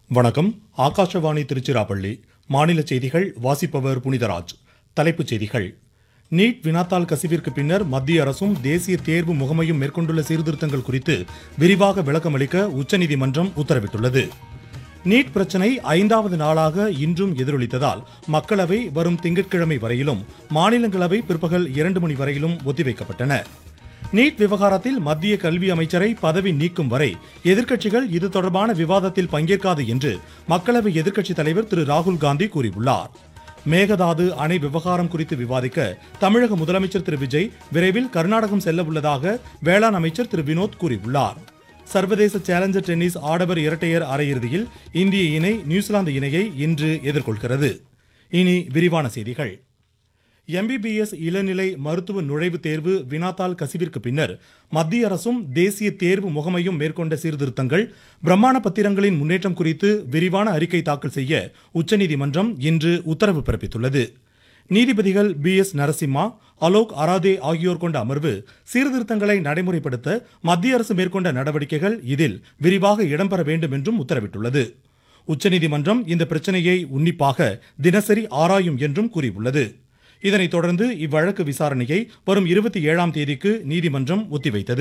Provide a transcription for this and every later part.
வணக்கம் ஆகாஷவாணி திருச்சிராப்பள்ளி மாநில செய்திகள் வாசிப்பவர் புனிதராஜ் தலைப்புச் செய்திகள் நீட் வினாத்தாள் கசிவிற்கு பின்னர் மத்திய அரசும் தேசிய தேர்வு முகமையும் மேற்கொண்டுள்ள சீர்திருத்தங்கள் குறித்து விரிவாக விளக்கமளிக்க உச்சநீதிமன்றம் உத்தரவிட்டுள்ளது நீட் பிரச்சினை ஐந்தாவது நாளாக இன்றும் எதிரொலித்ததால் மக்களவை வரும் திங்கட்கிழமை வரையிலும் மாநிலங்களவை பிற்பகல் இரண்டு மணி வரையிலும் ஒத்திவைக்கப்பட்டன நீட் விவகாரத்தில் மத்திய கல்வி அமைச்சரை பதவி நீக்கும் வரை எதிர்க்கட்சிகள் இது தொடர்பான விவாதத்தில் பங்கேற்காது என்று மக்களவை எதிர்க்கட்சித் தலைவர் திரு ராகுல் காந்தி கூறியுள்ளார் மேகதாது அணை விவகாரம் குறித்து விவாதிக்க தமிழக முதலமைச்சர் திரு விஜய் விரைவில் கர்நாடகம் செல்ல உள்ளதாக வேளாண் அமைச்சர் திரு வினோத் கூறியுள்ளார் சர்வதேச சேலஞ்சர் டென்னிஸ் ஆடவர் இரட்டையர் அரையிறுதியில் இந்திய இணை நியூசிலாந்து இணையை இன்று எதிர்கொள்கிறது இனி விரிவான செய்திகள் எம்பிபிஎஸ் இளநிலை மருத்துவ நுழைவுத் தேர்வு வினாத்தாள் கசிவிற்கு பின்னர் மத்திய அரசும் தேசிய தேர்வு முகமையும் மேற்கொண்ட சீர்திருத்தங்கள் பிரமாண பத்திரங்களின் முன்னேற்றம் குறித்து விரிவான அறிக்கை தாக்கல் செய்ய உச்சநீதிமன்றம் இன்று உத்தரவு பிறப்பித்துள்ளது நீதிபதிகள் பி எஸ் நரசிம்மா அலோக் அராதே ஆகியோர் கொண்ட அமர்வு சீர்திருத்தங்களை நடைமுறைப்படுத்த மத்திய அரசு மேற்கொண்ட நடவடிக்கைகள் இதில் விரிவாக இடம்பெற வேண்டும் என்றும் உத்தரவிட்டுள்ளது உச்சநீதிமன்றம் இந்த பிரச்சனையை உன்னிப்பாக தினசரி ஆராயும் என்றும் கூறியுள்ளது இதனைத் தொடர்ந்து இவ்வழக்கு விசாரணையை வரும் இருபத்தி ஏழாம் தேதிக்கு நீதிமன்றம் ஒத்திவைத்தது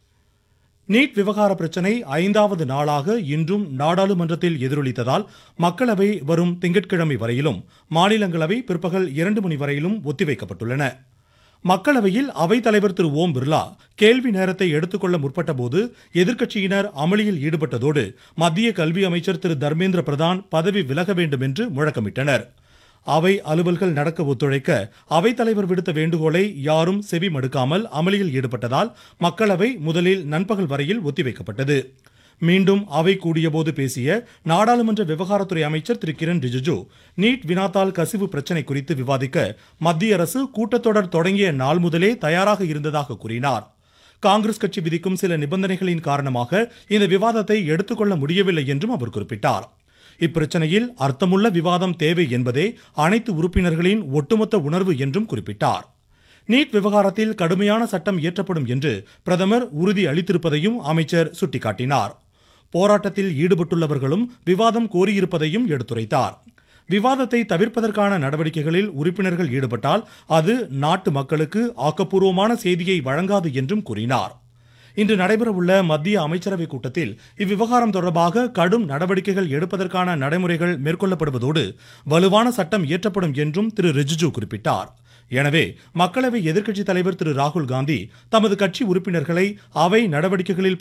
நீட் விவகார பிரச்சினை ஐந்தாவது நாளாக இன்றும் நாடாளுமன்றத்தில் எதிரொலித்ததால் மக்களவை வரும் திங்கட்கிழமை வரையிலும் மாநிலங்களவை பிற்பகல் இரண்டு மணி வரையிலும் ஒத்திவைக்கப்பட்டுள்ளன மக்களவையில் அவைத்தலைவர் திரு ஓம் பிர்லா கேள்வி நேரத்தை எடுத்துக்கொள்ள முற்பட்டபோது எதிர்க்கட்சியினர் அமளியில் ஈடுபட்டதோடு மத்திய கல்வி அமைச்சர் திரு தர்மேந்திர பிரதான் பதவி விலக வேண்டும் என்று முழக்கமிட்டனர் அவை அலுவல்கள் நடக்க ஒத்துழைக்க அவைத்தலைவர் விடுத்த வேண்டுகோளை யாரும் செவி மடுக்காமல் அமளியில் ஈடுபட்டதால் மக்களவை முதலில் நண்பகல் வரையில் ஒத்திவைக்கப்பட்டது மீண்டும் அவை கூடியபோது பேசிய நாடாளுமன்ற விவகாரத்துறை அமைச்சர் திரு கிரண் ரிஜிஜு நீட் வினாத்தாள் கசிவு பிரச்சினை குறித்து விவாதிக்க மத்திய அரசு கூட்டத்தொடர் தொடங்கிய நாள் முதலே தயாராக இருந்ததாக கூறினார் காங்கிரஸ் கட்சி விதிக்கும் சில நிபந்தனைகளின் காரணமாக இந்த விவாதத்தை எடுத்துக்கொள்ள முடியவில்லை என்றும் அவர் குறிப்பிட்டார் இப்பிரச்சனையில் அர்த்தமுள்ள விவாதம் தேவை என்பதே அனைத்து உறுப்பினர்களின் ஒட்டுமொத்த உணர்வு என்றும் குறிப்பிட்டார் நீட் விவகாரத்தில் கடுமையான சட்டம் இயற்றப்படும் என்று பிரதமர் உறுதி அளித்திருப்பதையும் அமைச்சர் சுட்டிக்காட்டினார் போராட்டத்தில் ஈடுபட்டுள்ளவர்களும் விவாதம் கோரியிருப்பதையும் எடுத்துரைத்தார் விவாதத்தை தவிர்ப்பதற்கான நடவடிக்கைகளில் உறுப்பினர்கள் ஈடுபட்டால் அது நாட்டு மக்களுக்கு ஆக்கப்பூர்வமான செய்தியை வழங்காது என்றும் கூறினார் இன்று நடைபெறவுள்ள மத்திய அமைச்சரவை கூட்டத்தில் இவ்விவகாரம் தொடர்பாக கடும் நடவடிக்கைகள் எடுப்பதற்கான நடைமுறைகள் மேற்கொள்ளப்படுவதோடு வலுவான சட்டம் இயற்றப்படும் என்றும் திரு ரிஜிஜு குறிப்பிட்டார் எனவே மக்களவை எதிர்க்கட்சித் தலைவர் திரு ராகுல் காந்தி தமது கட்சி உறுப்பினர்களை அவை நடவடிக்கைகளில்